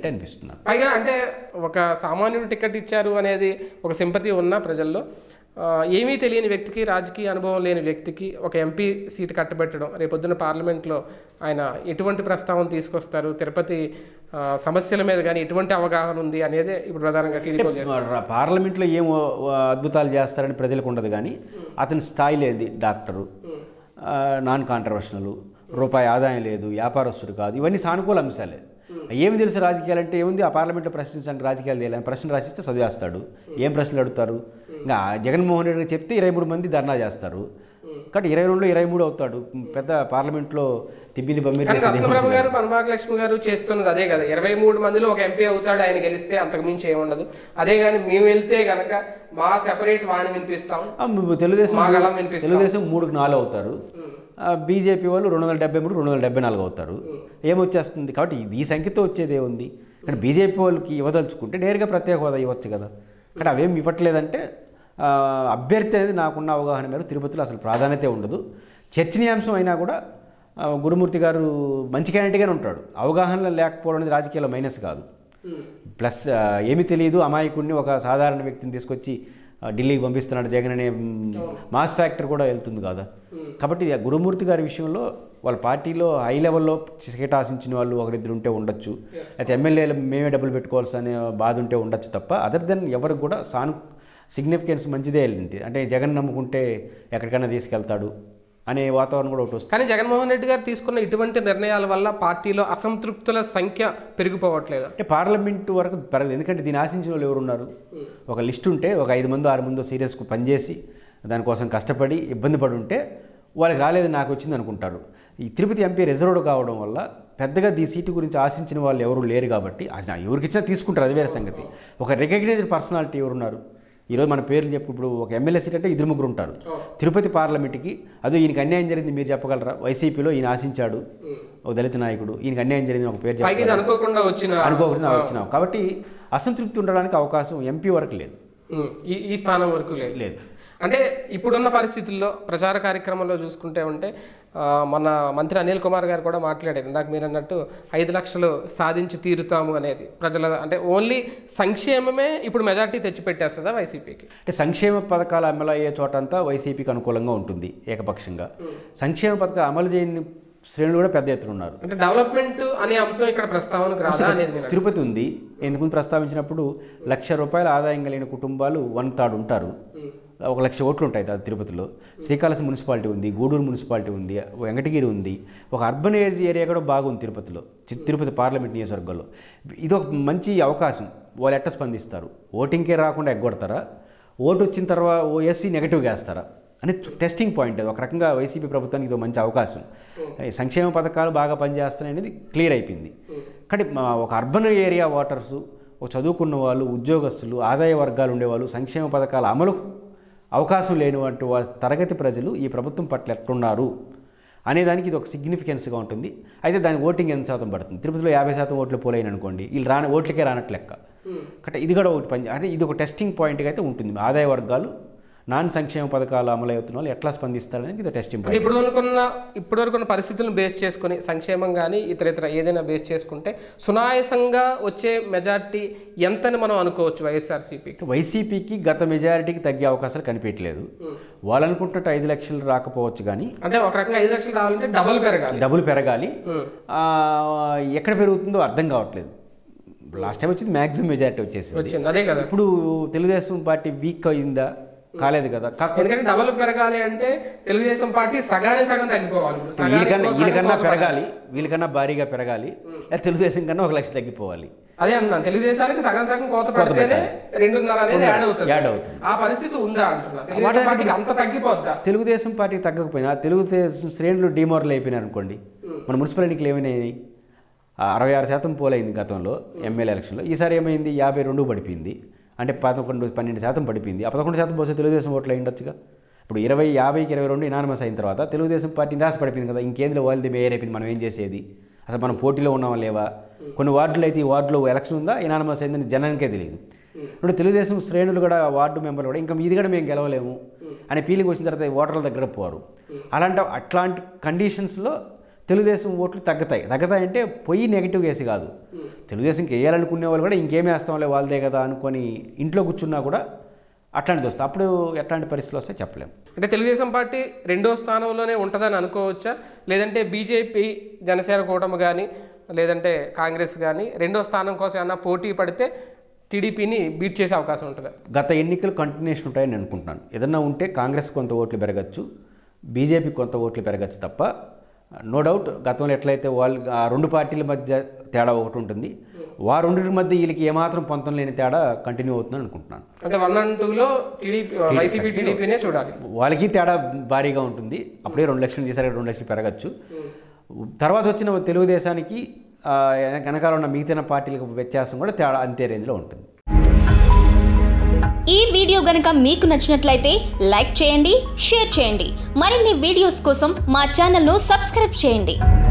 అయినట్టే అనిపిస్తుంది నాకు. పైగా అంటే ఒక సామాన్యుడు టికెట్ ఇచ్చారు అనేది ఒక సింపతి ఉన్న ప్రజల్లో ఆ, ఏమీ తెలియని వ్యక్తికి రాజకీయ అనుభవం లేని వ్యక్తికి ఒక ఎంపీ సీట్ కట్టబెట్టడం రేపొద్దున పార్లమెంట్లో ఆయన ఎటువంటి ప్రస్తావన తీసుకొస్తారు తిరుపతి ఆ, సమస్యల మీద కానీ ఎటువంటి అవగాహన ఉంది అనేది ఇప్పుడు ప్రధానంగా టీడీపీ చేస్తారు రా- పార్లమెంట్లో ఏం ఓ- ఓ అద్భుతాలు చేస్తారని ప్రజలకు ఉండదు కానీ అతని స్థాయి లేదు డాక్టరు ఆ, నాన్ కాంట్రవర్షనల్ రూపాయి ఆదాయం లేదు వ్యాపారస్తుడు కాదు ఇవన్నీ సానుకూల అంశాలే ఏమి తెలుసు రాజకీయాలు అంటే ఏముంది ఆ పార్లమెంట్లో ప్రశ్నించడానికి రాజకీయాలు తెలియాలి ప్రశ్న రాసిస్తే చదివేస్తాడు ఏం ప్రశ్నలు అడుగుతారు ఇంకా జగన్మోహన్ రెడ్డి చెప్తే ఇరవై మూడు మంది ధర్నా చేస్తారు కాబట్టి ఇరవై రెండులో ఇరవై మూడు అవుతాడు పెద్ద పార్లమెంట్లో తిబ్బిని బమ్మిరి కానీ చేసేది ఏముంది? రత్నప్రభ గారు పనబాక లక్ష్మి గారు చేస్తున్నది అదే కదా ఇరవై మూడు మందిలో ఒక ఎంపీ అవుతాడు ఆయన గెలిస్తే అంతకుమించి ఏముండదు అదే కానీ మేము వెళ్తే గనక మా సెపరేట్ వాణి వినిపిస్తాం ఆ, మ- తెలుగుదేశం మా గళం వినిపిస్తాం తెలుగుదేశం మూడుకు నాలుగు అవుతారు ఆ, బీజేపీ వాళ్ళు రెండు వందల డెబ్బై మూడు రెండు వందల డెబ్బై నాలుగు అవుతారు ఏమొచ్చేస్తుంది కాబట్టి ఇది- ఈ సంఖ్యతో వచ్చేది ఏముంది కానీ బీజేపీ వాళ్ళకి ఇవ్వదలుచుకుంటే నేరుగా ప్రత్యేక హోదా ఇవ్వచ్చు కదా కానీ అవేం ఇవ్వట్లేదంటే ఆ, అభ్యర్థి అనేది నాకున్న అవగాహన మేరకు తిరుపతిలో అసలు ప్రాధాన్యత ఉండదు చర్చనీయాంశం అయినా కూడా ఆ, గురుమూర్తి గారు మంచి క్యాండిడేట్గానే ఉంటాడు అవగాహన లేకపోవడం అనేది రాజకీయాల్లో మైనస్ కాదు ప్లస్ ఆ, ఏమీ తెలియదు అమాయకుడిని ఒక సాధారణ వ్యక్తిని తీసుకొచ్చి ఆ, ఢిల్లీకి పంపిస్తున్నాడు జగన్ అనే మ్, మాస్ ఫ్యాక్టర్ కూడా వెళ్తుంది కదా కాబట్టి ఆ గురుమూర్తి గారి విషయంలో వాళ్ళ పార్టీలో హై లెవెల్లో టికెట్ ఆశించిన వాళ్ళు ఒకరిద్దరు ఉంటే ఉండొచ్చు అయితే ఎమ్మెల్యేలు మేమే డబ్బులు పెట్టుకోవాల్సి అనే బాధ ఉంటే ఉండొచ్చు తప్ప అదర్ దెన్ ఎవరికి కూడా సాను సిగ్నిఫికెన్స్ మంచిదే వెళ్ళింది అంటే జగన్ నమ్ముకుంటే ఎక్కడికైనా తీసుకెళ్తాడు అనే వాతావరణం కూడా ఒకటి వస్తుంది కానీ జగన్మోహన్ రెడ్డి గారు తీసుకున్న ఇటువంటి నిర్ణయాల వల్ల పార్టీలో అసంతృప్తుల సంఖ్య పెరిగిపోవట్లేదు అంటే పార్లమెంటు వరకు పెరగదు ఎందుకంటే దీన్ని ఆశించిన వాళ్ళు ఎవరు ఉన్నారు ఒక లిస్ట్ ఉంటే ఒక ఐదు మందో ఆరు మందో సీరియస్గా పనిచేసి దానికోసం కష్టపడి ఇబ్బంది పడి ఉంటే వాళ్ళకి రాలేదు నాకు వచ్చింది అనుకుంటారు ఈ తిరుపతి ఎంపీ రిజర్వ్డ్ కావడం వల్ల పెద్దగా ఈ సీటు గురించి ఆశించిన వాళ్ళు ఎవరు లేరు కాబట్టి అది నా ఎవరికి ఇచ్చినా తీసుకుంటారు అది వేరే సంగతి ఒక రికగ్నైజ్డ్ పర్సనాలిటీ ఎవరున్నారు ఈరోజు మన పేర్లు చెప్పు ఇప్పుడు ఒక ఎమ్మెల్యే సీట్ అంటే ఇద్దరు ముగ్గురు ఉంటారు తిరుపతి పార్లమెంట్కి అదో ఈయనకి అన్యాయం జరిగింది మీరు చెప్పగలరా వైసీపీలో ఈయన ఆశించాడు ఒక దళిత నాయకుడు ఈయనకి అన్యాయం జరిగింది ఒక పేరు పైకి ఇది అనుకోకుండా వచ్చిన అనుకోకుండా వచ్చినాం కాబట్టి అసంతృప్తి ఉండడానికి అవకాశం ఎంపీ వరకు లేదు ఉమ్, ఈ ఈ స్థానం వరకు లేదు లేదు అంటే ఇప్పుడున్న పరిస్థితుల్లో ప్రచార కార్యక్రమంలో చూసుకుంటే ఉంటే ఆ, మన మంత్రి అనిల్ కుమార్ గారు కూడా మాట్లాడారు ఇందాక మీరు అన్నట్టు ఐదు లక్షలు సాధించి తీరుతాము అనేది ప్రజల అంటే ఓన్లీ సంక్షేమమే ఇప్పుడు మెజార్టీ తెచ్చిపెట్టేస్తుందా వైసీపీకి అంటే సంక్షేమ పథకాలు అమలు అయ్యే చోటంతా వైసీపీకి అనుకూలంగా ఉంటుంది ఏకపక్షంగా సంక్షేమ పథకాలు అమలు చేయని శ్రేణులు కూడా పెద్ద ఎత్తున ఉన్నారు అంటే డెవలప్మెంట్ అనే అంశం ఇక్కడ ప్రస్తావనకు రాదా అనేది నేను తిరుపతి ఉంది ఎందుకు ప్రస్తావించినప్పుడు లక్ష రూపాయల ఆదాయం కలిగిన కుటుంబాలు వన్ థర్డ్ ఉంటారు ఒక లక్ష ఓట్లు ఉంటాయి దా- తిరుపతిలో శ్రీకాళహస్తి మున్సిపాలిటీ ఉంది గూడూరు మున్సిపాలిటీ ఉంది వెంకటగిరి ఉంది ఒక అర్బన్ ఏజ్ ఏరియా కూడా బాగుంది తిరుపతిలో చి- తిరుపతి పార్లమెంట్ నియోజకవర్గంలో ఇది ఒక మంచి అవకాశం వాళ్ళు ఎట్ట స్పందిస్తారు ఓటింగ్కే రాకుండా ఎగ్గొడతారా ఓటు వచ్చిన తర్వాత ఓ ఎస్సీ నెగటివ్గా వేస్తారా అని టెస్టింగ్ పాయింట్ అది ఒక రకంగా వైసీపీ ప్రభుత్వానికి ఇది ఒక మంచి అవకాశం ఈ సంక్షేమ పథకాలు బాగా పనిచేస్తున్నాయి అనేది క్లియర్ అయిపోయింది కానీ మా ఒక అర్బన్ ఏరియా ఓటర్సు ఒక చదువుకున్న వాళ్ళు ఉద్యోగస్తులు ఆదాయ వర్గాలు ఉండేవాళ్ళు సంక్షేమ పథకాల అమలు అవకాశం లేనివంటి వా- తరగతి ప్రజలు ఈ ప్రభుత్వం పట్ల ఎట్లున్నారు అనేదానికి ఇది ఒక సిగ్నిఫికెన్స్గా ఉంటుంది అయితే దాని ఓటింగ్ ఎంత శాతం పడుతుంది తిరుపతిలో యాభై శాతం ఓట్లు పోలేని అనుకోండి వీళ్ళు రాని ఓట్లకే రానట్లు లెక్క కాబట్టి ఇది కూడా ఒకటి పని అంటే ఇది ఒక టెస్టింగ్ పాయింట్గా అయితే ఉంటుంది ఆదాయ వర్గాలు నాన్ సంక్షేమ పథకాలు అమలు అవుతున్న వాళ్ళు ఎట్లా స్పందిస్తారనేది ఇది టెస్టింగ్ అంటే పాయింట్ ఇప్పుడు అనుకున్న ఇప్పుడు వరకు ఉన్న పరిస్థితులను బేస్ చేసుకుని సంక్షేమం కానీ ఇతర ఇతర ఏదైనా బేస్ చేసుకుంటే సునాయాసంగా వచ్చే మెజార్టీ ఎంతని మనం అనుకోవచ్చు వైఎస్ఆర్సీపీకి వైసీపీకి గత మెజారిటీకి తగ్గే అవకాశాలు కనిపించలేదు వాళ్ళు అనుకుంటున్నట్టు ఐదు లక్షలు రాకపోవచ్చు కానీ అంటే ఒక రకంగా ఐదు లక్షలు రావాలంటే డబుల్ పెరగాలి డబ్బులు పెరగాలి ఉమ్. ఆ, ఎక్కడ పెరుగుతుందో అర్థం కావట్లేదు లాస్ట్ టైం వచ్చింది మ్యాక్సిమం మెజారిటీ వచ్చేసింది వచ్చింది అదే కదా ఇప్పుడు తెలుగుదేశం పార్టీ వీక్ అయిందా కాలేదు కదా కాకపోతే ఎందుకంటే డబుల్ పెరగాలి అంటే తెలుగుదేశం పార్టీ సగానికి సగం తగ్గిపోవాలి ఇప్పుడు సగానికి వీళ్ళకన్నా సగం వీళ్ళకన్నా కోత పడాలి. పెరగాలి వీళ్ళకన్నా భారీగా పెరగాలి లేదా తెలుగుదేశం కన్నా ఒక లక్ష తగ్గిపోవాలి అదే అన్నాను తెలుగుదేశానికి సగం సగం కోత పడితేనే రెండున్నర అనేది యాడ్ అవుతుంది యాడ్ అవుతుంది ఆ పరిస్థితి ఉందా అంటున్నా తెలుగుదేశం పార్టీకి అంత తగ్గిపోద్దా తెలుగుదేశం పార్టీ తగ్గకపోయినా తెలుగుదేశం శ్రేణులు డిమోరల్ అయిపోయినారు అనుకోండి మన మున్సిపల్ ఎన్నికలు ఏమైనాయి ఆ అరవై ఆరు శాతం పోలైంది గతంలో ఎమ్మెల్యే ఎలక్షన్లో ఈసారి ఏమైంది యాభై రెండు పడిపోయింది అంటే పదకొండు పన్నెండు శాతం పడిపోయింది ఆ పదకొండు శాతం పోతే తెలుగుదేశం ఓట్లు అయి ఉండొచ్చుగా ఇప్పుడు ఇరవై యాభైకి ఇరవై రెండు ఇనానమస్ అయిన తర్వాత తెలుగుదేశం పార్టీ నిరాశ పడిపోయింది కదా ఇంకేందులో వాళ్ళది మేయర్ అయిపోయింది మనం ఏం చేసేది అసలు మనం పోటీలో ఉన్నామా లేవా కొన్ని వార్డులు అయితే ఈ వార్డులో ఎలక్షన్ ఉందా ఇనానమస్ అయిందని జనానికే తెలియదు ఇప్పుడు తెలుగుదేశం శ్రేణులు కూడా వార్డు మెంబర్లు కూడా ఇంకా ఇది కూడా మేము గెలవలేము అనే ఫీలింగ్ వచ్చిన తర్వాత ఓటర్ల దగ్గర పోరు అలాంటి అట్లాంటి కండిషన్స్లో తెలుగుదేశం ఓట్లు తగ్గుతాయి తగ్గుతాయి అంటే పొయ్యి నెగిటివ్ వేసి కాదు తెలుగుదేశంకి వేయాలనుకునే వాళ్ళు కూడా ఇంకేమీ వేస్తాంలే వాళ్ళదే కదా అనుకొని ఇంట్లో కూర్చున్నా కూడా అట్లాంటిది వస్తుంది అప్పుడు ఎట్లాంటి పరిస్థితులు వస్తాయి చెప్పలేము అంటే తెలుగుదేశం పార్టీ రెండో స్థానంలోనే ఉంటుందని అనుకోవచ్చా లేదంటే బీజేపీ జనసేన కూటమి కానీ లేదంటే కాంగ్రెస్ కానీ రెండో స్థానం కోసం ఏమన్నా పోటీ పడితే టీడీపీని బీట్ చేసే అవకాశం ఉంటుందా గత ఎన్నికలు కంటిన్యూషన్ ఉంటాయని నేను అనుకుంటున్నాను ఏదన్నా ఉంటే కాంగ్రెస్ కొంత ఓట్లు పెరగచ్చు బీజేపీ కొంత ఓట్లు పెరగచ్చు తప్ప నో డౌట్ గతంలో ఎట్లయితే వాళ్ళు ఆ రెండు పార్టీల మధ్య తేడా ఒకటి ఉంటుంది వా రెండింటి మధ్య వీళ్ళకి ఏమాత్రం పొంతం లేని తేడా కంటిన్యూ అవుతుందని అనుకుంటున్నాను అంటే వన్ అండ్ టూలో టీడీపీ వైసీపీ టీడీపీనే చూడాలి వాళ్ళకి తేడా భారీగా ఉంటుంది అప్పుడే రెండు లక్షలు తీసారు రెండు లక్షలు పెరగచ్చు తర్వాత వచ్చిన తెలుగుదేశానికి ఆ, వెనకాల ఉన్న మిగతా పార్టీలకు వ్యత్యాసం కూడా తేడా అంతే రేంజ్లో ఉంటుంది ఈ వీడియో గనుక మీకు నచ్చినట్లయితే లైక్ చేయండి షేర్ చేయండి మరిన్ని వీడియోస్ కోసం మా ఛానల్ను సబ్స్క్రైబ్ చేయండి